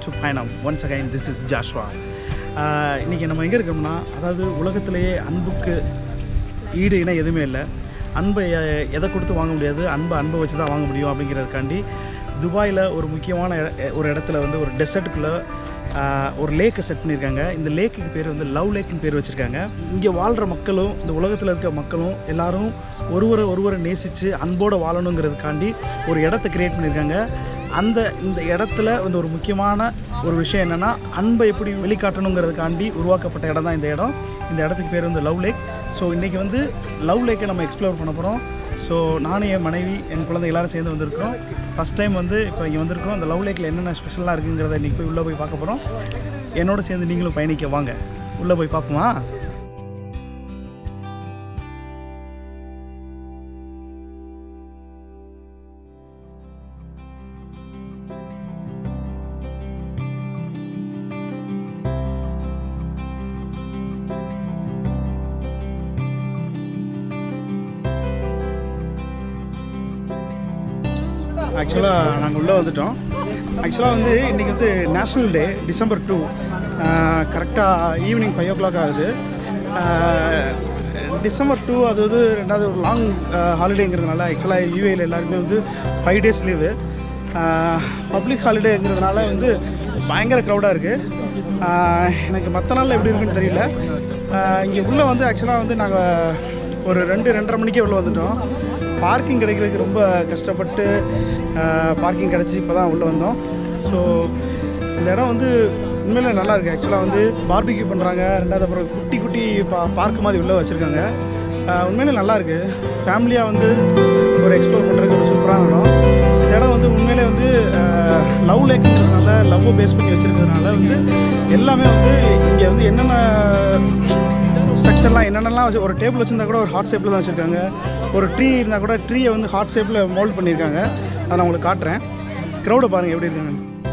to Payanam once again this is Joshua இன்றைக்கி நம்ம எங்கே இருக்கோம்னா அதாவது உலகத்திலேயே அன்புக்கு ஈடு இணை எதுவுமே இல்லை அன்பை எ- எதை கொடுத்து வாங்க முடியாது அன்பை அன்பை வச்சு தான் வாங்க முடியும் அப்படிங்கிறதுக்காண்டி துபாயில் ஒரு முக்கியமான இட- ஒரு இடத்துல வந்து ஒரு டெசர்ட்டுக்குள்ளே ஒரு லேக்கை செட் பண்ணியிருக்காங்க இந்த லேக்குக்கு பேர் வந்து லவ் லேக்குன்னு பேர் வச்சுருக்காங்க இங்கே வாழ்கிற மக்களும் இந்த உலகத்தில் இருக்க மக்களும் எல்லாரும் ஒருவரை ஒருவரை நேசித்து அன்போடு வாழணுங்கிறதுக்காண்டி ஒரு இடத்த கிரியேட் பண்ணியிருக்காங்க அந்த இந்த இடத்துல வந்து ஒரு முக்கியமான ஒரு விஷயம் என்னென்னா அன்பை எப்படி வெளிக்காட்டணுங்கிறதுக்காண்டி உருவாக்கப்பட்ட இடம் தான் இந்த இடம் இந்த இடத்துக்கு பேர் வந்து லவ் லேக் ஸோ இன்றைக்கி வந்து லவ் லேக்கை நம்ம எக்ஸ்ப்ளோர் பண்ண போகிறோம் ஸோ நானும் என் மனைவி என் குழந்தை எல்லாரும் சேர்ந்து வந்திருக்கிறோம் ஃபஸ்ட் டைம் வந்து இப்போ இங்கே வந்திருக்கோம் அந்த லவ் லேக்கில் என்னென்ன ஸ்பெஷலாக இருக்குங்கிறத இன்றைக்கி போய் உள்ளே போய் பார்க்க போகிறோம் என்னோட சேர்ந்து நீங்களும் பயணிக்க வாங்க உள்ளே போய் பார்ப்போமா ஆக்சுவலாக நாங்கள் உள்ளே வந்துட்டோம் ஆக்சுவலாக வந்து இன்றைக்கி வந்து நேஷ்னல் டே டிசம்பர் டூ கரெக்டாக ஈவினிங் ஃபைவ் ஓ கிளாக் ஆகுது ஆஹ், டிசம்பர் டூ அது வந்து ரெண்டாவது ஒரு லாங் ஹாலிடேங்கிறதுனால ஆக்சுவலாக யூஏயில் எல்லாருமே வந்து ஃபைவ் டேஸ் லீவு பப்ளிக் ஹாலிடேங்கிறதுனால வந்து பயங்கர க்ரௌடாக இருக்குது எனக்கு மற்ற நாளில் எப்படி இருக்குன்னு தெரியல இங்கே உள்ளே வந்து ஆக்சுவலாக வந்து நாங்கள் ஒரு ரெண்டு ரெண்டரை மணிக்கே உள்ளே வந்துட்டோம் பார்க்கிங் கிடைக்கிறதுக்கு ரொம்ப கஷ்டப்பட்டு பார்க்கிங் கிடச்சி இப்போ தான் உள்ளே வந்தோம் ஸோ இந்த இடம் வந்து உண்மையிலே நல்லா இருக்குது ஆக்சுவலாக வந்து பார்பிக்யூ பண்ணுறாங்க ரெண்டாவது அப்புறம் குட்டி குட்டி பா பார்க் மாதிரி உள்ளே வச்சுருக்காங்க உண்மையிலே நல்லா இருக்குது ஃபேமிலியாக வந்து ஒரு எக்ஸ்ப்ளோர் பண்ணுறதுக்கு ஒரு சூப்பரான இடம் இந்த இடம் வந்து உண்மையிலே வந்து லவ் லேக்குங்கிறதுனால லவ்வை பேஸ் பண்ணி வச்சுருக்கிறதுனால வந்து எல்லாமே வந்து இங்கே வந்து என்னென்ன ஸ்ட்ரக்சர்லாம் என்னென்னலாம் வச்சு ஒரு டேபிள் வச்சிருந்தா கூட ஒரு ஹார்ட் ஷேப்பில் தான் வச்சுருக்காங்க ஒரு ட்ரீ இருந்தால் கூட ட்ரீயை வந்து ஹார்ட் ஷேப்பில் மோல்ட் பண்ணியிருக்காங்க அதை நான் உங்களுக்கு காட்டுறேன் க்ரௌடை பாருங்கள் எப்படி இருக்காங்க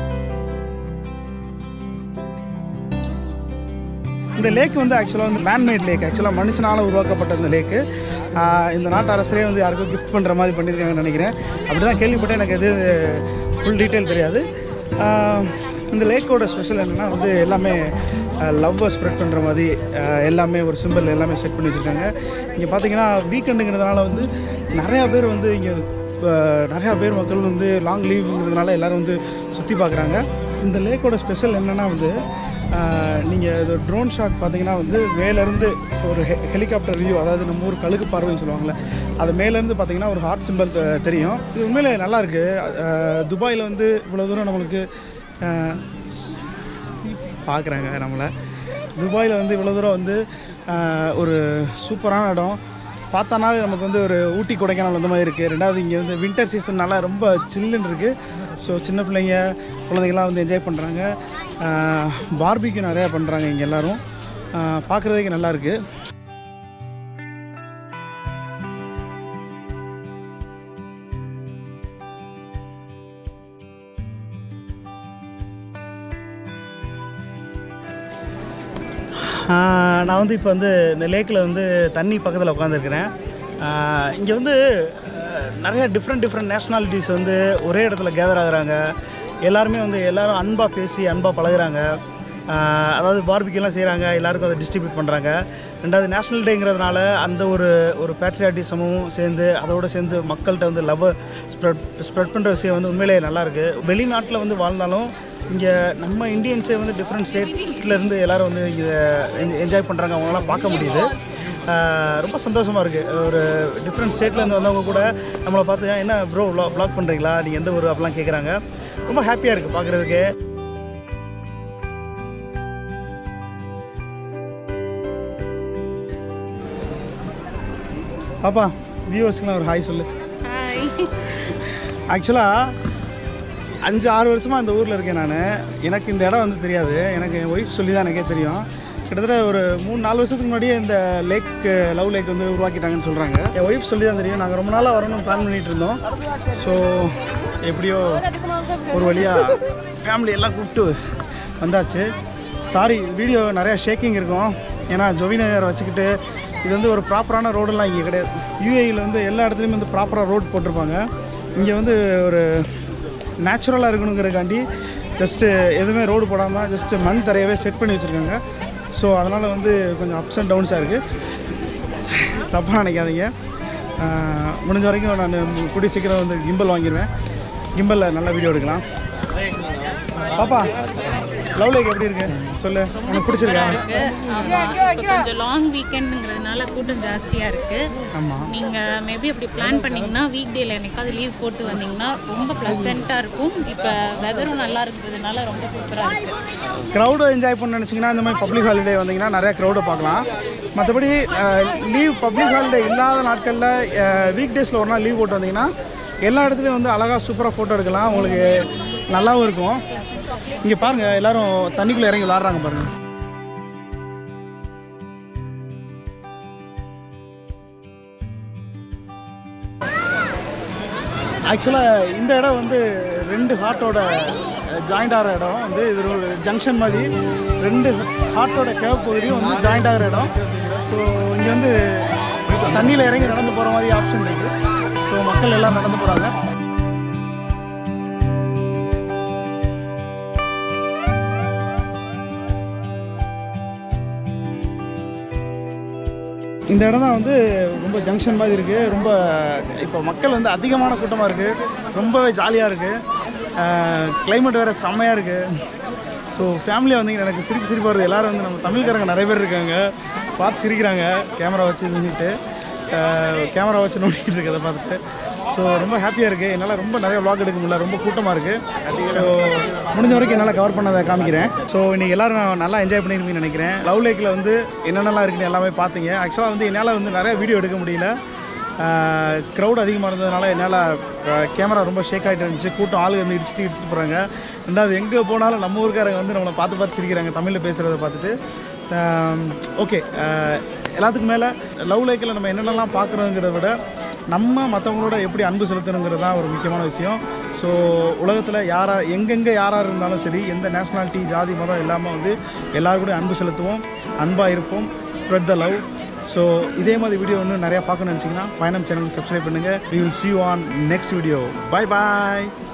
இந்த லேக் வந்து ஆக்சுவலாக வந்து மேன்மேட் லேக் ஆக்சுவலாக மனுஷனால் உருவாக்கப்பட்ட இந்த லேக்கு இந்த நாட்டு அரசரே வந்து யாருக்கும் கிஃப்ட் பண்ணுற மாதிரி பண்ணியிருக்காங்கன்னு நினைக்கிறேன் அப்படி தான் கேள்விப்பட்டேன் எனக்கு எது ஃபுல் டீட்டெயில் தெரியாது ஆஹ் இந்த லேக்கோட ஸ்பெஷல் என்னென்னா வந்து எல்லாமே லவ்வை ஸ்ப்ரெட் பண்ணுற மாதிரி ஆஹ் எல்லாமே ஒரு சிம்பிள் எல்லாமே செட் பண்ணி வச்சுருக்காங்க இங்கே பார்த்தீங்கன்னா வீக்கெண்டுங்கிறதுனால வந்து நிறையா பேர் வந்து இங்கே நிறையா பேர் மக்கள் வந்து லாங் லீவுங்கிறதுனால எல்லோரும் வந்து சுற்றி பார்க்குறாங்க இந்த லேக்கோட ஸ்பெஷல் என்னென்னா வந்து நீங்கள் இது ட்ரோன் ஷாட் பார்த்தீங்கன்னா வந்து மேலேருந்து ஒரு ஹெ ஹெலிகாப்டர் வியூ அதாவது நம்ம ஊர் கழுகு பார்வைன்னு சொல்லுவாங்கள்ல அது மேலேருந்து பார்த்தீங்கன்னா ஒரு ஹார்ட் சிம்பிள் தெரியும் இது உண்மையிலே நல்லா இருக்கு துபாயில் வந்து இவ்வளோ தூரம் நம்மளுக்கு பார்க்குறாங்க நம்மளை துபாயில் வந்து இவ்வளோ தூரம் வந்து ஆஹ், ஒரு சூப்பரான இடம் பார்த்தனாலே நமக்கு வந்து ஒரு ஊட்டி கொடைக்கானல் அந்த மாதிரி இருக்குது ரெண்டாவது இங்கே வந்து வின்டர் சீசன்னால ரொம்ப சில்லுன்னு இருக்குது ஸோ சின்ன பிள்ளைங்க குழந்தைங்களாம் வந்து என்ஜாய் பண்ணுறாங்க பார்பிக்கு நிறையா பண்ணுறாங்க இங்கே எல்லோரும் பார்க்குறதுக்கு நல்லா இருக்குது நான் வந்து இப்போ வந்து இந்த லேக்கில் வந்து தண்ணி பக்கத்தில் உட்காந்துருக்கிறேன் இங்கே வந்து ஆஹ், நிறைய டிஃப்ரெண்ட் டிஃப்ரெண்ட் நேஷ்னாலிட்டிஸ் வந்து ஒரே இடத்துல கேதர் ஆகுறாங்க எல்லாருமே வந்து எல்லாரும் அன்பாக பேசி அன்பாக பழகுறாங்க ஆஹ், அதாவது பார்பிக்கெல்லாம் செய்கிறாங்க எல்லாருக்கும் அதை டிஸ்ட்ரிபியூட் பண்ணுறாங்க ரெண்டாவது நேஷ்னல் டேங்கிறதுனால அந்த ஒரு ஒரு பேட்ரியாட்டிசமும் சேர்ந்து அதோடு சேர்ந்து மக்கள்கிட்ட வந்து லவ் ஸ்ப்ரெட் ஸ்ப்ரெட் பண்ணுற விஷயம் வந்து உண்மையிலேயே நல்லாயிருக்கு வெளிநாட்டில் வந்து வாழ்ந்தாலும் இங்கே நம்ம இந்தியன்ஸே வந்து டிஃப்ரெண்ட் ஸ்டேட்லேருந்து எல்லோரும் வந்து இங்கே என்ஜாய் பண்ணுறாங்க அவங்களாம் பார்க்க முடியுது ஆஹ் ரொம்ப சந்தோஷமாக இருக்குது ஒரு டிஃப்ரெண்ட் ஸ்டேட்லேருந்து வந்தவங்க கூட நம்மளை பார்த்து "ஏன் என்ன ப்ரோ ப்ளாக் பண்ணுறீங்களா நீங்கள் எந்த ஊர் அப்படிலாம் கேட்குறாங்க ரொம்ப ஹாப்பியாக இருக்குது பார்க்குறதுக்கு பாப்பா வியூவர்ஸ்க்குலாம் ஒரு ஹாய் சொல்லு ஹாய் ஆக்சுவலாக அஞ்சு ஆறு வருஷமாக இந்த ஊரில் இருக்கேன் நான் எனக்கு இந்த இடம் வந்து தெரியாது எனக்கு என் ஒய்ஃப் சொல்லி தான் எனக்கே தெரியும் கிட்டத்தட்ட ஒரு மூணு நாலு வருஷத்துக்கு முன்னாடியே இந்த லேக் லவ் லேக் வந்து உருவாக்கிட்டாங்கன்னு சொல்கிறாங்க என் ஒய்ஃப் சொல்லி தான் தெரியும் நாங்கள் ரொம்ப நாளாக வரணும்னு பிளான் பண்ணிகிட்டு இருந்தோம் ஸோ எப்படியோ ஒரு வழியாக ஃபேமிலி எல்லாம் கூப்பிட்டு வந்தாச்சு சாரி வீடியோ நிறையா ஷேக்கிங் இருக்கும் ஏன்னா ஜொவினகர் வச்சுக்கிட்டு இது வந்து ஒரு ப்ராப்பரான ரோடெல்லாம் இங்கே கிடையாது யூஏயில் வந்து எல்லா இடத்துலையுமே வந்து ப்ராப்பராக ரோட் போட்டிருப்பாங்க இங்கே வந்து ஒரு நேச்சுரலாக இருக்கணுங்கிறக்காண்டி ஜஸ்ட்டு எதுவுமே ரோடு போடாமல் ஜஸ்ட்டு மண் தரையவே செட் பண்ணி வச்சுருக்காங்க ஸோ அதனால் வந்து கொஞ்சம் அப்ஸ் அண்ட் டவுன்ஸாக இருக்குது தப்பாக நினைக்காதீங்க ஆஹ் முடிஞ்ச வரைக்கும் நான் கூடிய சீக்கிரம் வந்து கிம்பல் வாங்கிடுவேன் கிம்பலில் நல்ல வீடியோ எடுக்கலாம் பாப்பா லவ் லைக் எப்படி இருக்கு சொல்லு உனக்கு பிடிச்சிருக்கா இருக்கு ஆமா இப்போ கொஞ்சம் லாங் வீக்கெண்டுங்கிறதுனால கூட்டம் ஜாஸ்தியா இருக்கு ஆமாம் நீங்க மேபி அப்படி பிளான் பண்ணீங்கன்னா வீக் டேல என்னைக்காவது லீவ் போட்டு வந்தீங்கன்னா ரொம்ப ப்ளசண்ட்டாக இருக்கும் இப்போ வெதரும் நல்லா இருக்கிறதுனால ரொம்ப சூப்பரா இருக்கு க்ரௌடை என்ஜாய் பண்ண நினச்சிங்கன்னா இந்த மாதிரி பப்ளிக் ஹாலிடே வந்தீங்கன்னா நிறையா க்ரௌடை பார்க்கலாம் மற்றபடி லீவ் பப்ளிக் ஹாலிடே இல்லாத நாட்களில் வீக் டேஸில் ஒரு நாள் லீவ் போட்டு வந்தீங்கன்னா எல்லா இடத்துலையும் வந்து அழகாக சூப்பராக ஃபோட்டோ எடுக்கலாம் உங்களுக்கு நல்லாவும் இருக்கும் இங்கே பாருங்கள் எல்லாரும் தண்ணிக்குள்ளே இறங்கி விளாட்றாங்க பாருங்கள் ஆக்சுவலாக இந்த இடம் வந்து ரெண்டு ஹார்ட்டோட ஜாயிண்ட் ஆகிற இடம் வந்து இது ஒரு ஜங்ஷன் மாதிரி ரெண்டு ஹார்ட்டோட கேவ் பகுதியும் வந்து ஜாயிண்ட் ஆகிற இடம் ஸோ இங்கே வந்து தண்ணியில் இறங்கி நடந்து போகிற மாதிரி ஆப்ஷன் இருக்குது ஸோ மக்கள் எல்லாம் நடந்து போகிறாங்க இந்த இடம் தான் வந்து ரொம்ப ஜங்ஷன் மாதிரி இருக்குது ரொம்ப இப்போ மக்கள் வந்து அதிகமான கூட்டமாக இருக்குது ரொம்பவே ஜாலியாக இருக்குது கிளைமேட் வேறு செம்மையாக இருக்குது ஸோ ஃபேமிலியாக வந்தீங்கன்னா எனக்கு சிரிப்பு சிரிப்பு வருது எல்லோரும் வந்து நம்ம தமிழ்காரங்க நிறைய பேர் இருக்காங்க பார்த்து சிரிக்கிறாங்க கேமரா வச்சு நின்றுட்டு கேமரா வச்சு நோண்டிகிட்டு இருக்கதை பார்த்துட்டு ஸோ ரொம்ப ஹாப்பியாக இருக்குது என்னால் ரொம்ப நிறைய vlog எடுக்க முடியல ரொம்ப கூட்டமாக இருக்குது ஸோ முடிஞ்ச வரைக்கும் என்னால் கவர் பண்ணதை காமிக்கிறேன் ஸோ இன்றைக்கி எல்லோரும் நல்லா என்ஜாய் பண்ணியிருப்பீங்கன்னு நினைக்கிறேன் லவ் லேக்கில் வந்து என்னென்னலாம் இருக்குன்னு எல்லாமே பார்த்தீங்க ஆக்சுவலாக வந்து என்னால் வந்து நிறைய வீடியோ எடுக்க முடியல க்ரௌட் அதிகமாக இருந்ததுனால என்னால் கேமரா ரொம்ப ஷேக் ஆகிட்டு இருந்துச்சு கூட்டம் ஆளு வந்து இடிச்சிட்டு இடிச்சிட்டு போகிறாங்க ரெண்டாவது எங்கே போனாலும் நம்ம ஊருக்காரங்க வந்து நம்மளை பார்த்து பார்த்து சிரிக்கிறாங்க தமிழில் பேசுகிறத பார்த்துட்டு ஓகே எல்லாத்துக்கும் மேலே லவ் லைக்கில் நம்ம என்னென்னலாம் பார்க்குறோங்கிறத விட நம்ம மற்றவங்களோட எப்படி அன்பு செலுத்தணுங்கிறது தான் ஒரு முக்கியமான விஷயம் ஸோ உலகத்தில் யாரா எங்கெங்கே யாராக இருந்தாலும் சரி எந்த நேஷ்னாலிட்டி ஜாதி மதம் இல்லாமல் வந்து எல்லாரும் கூட அன்பு செலுத்துவோம் அன்பாக இருப்போம் ஸ்ப்ரெட் த லவ் ஸோ இதே மாதிரி வீடியோ இன்னும் நிறையா பார்க்கணும்னு நினச்சிங்கன்னா பயணம் சேனல் சப்ஸ்கிரைப் பண்ணுங்கள் we will see you on next video bye bye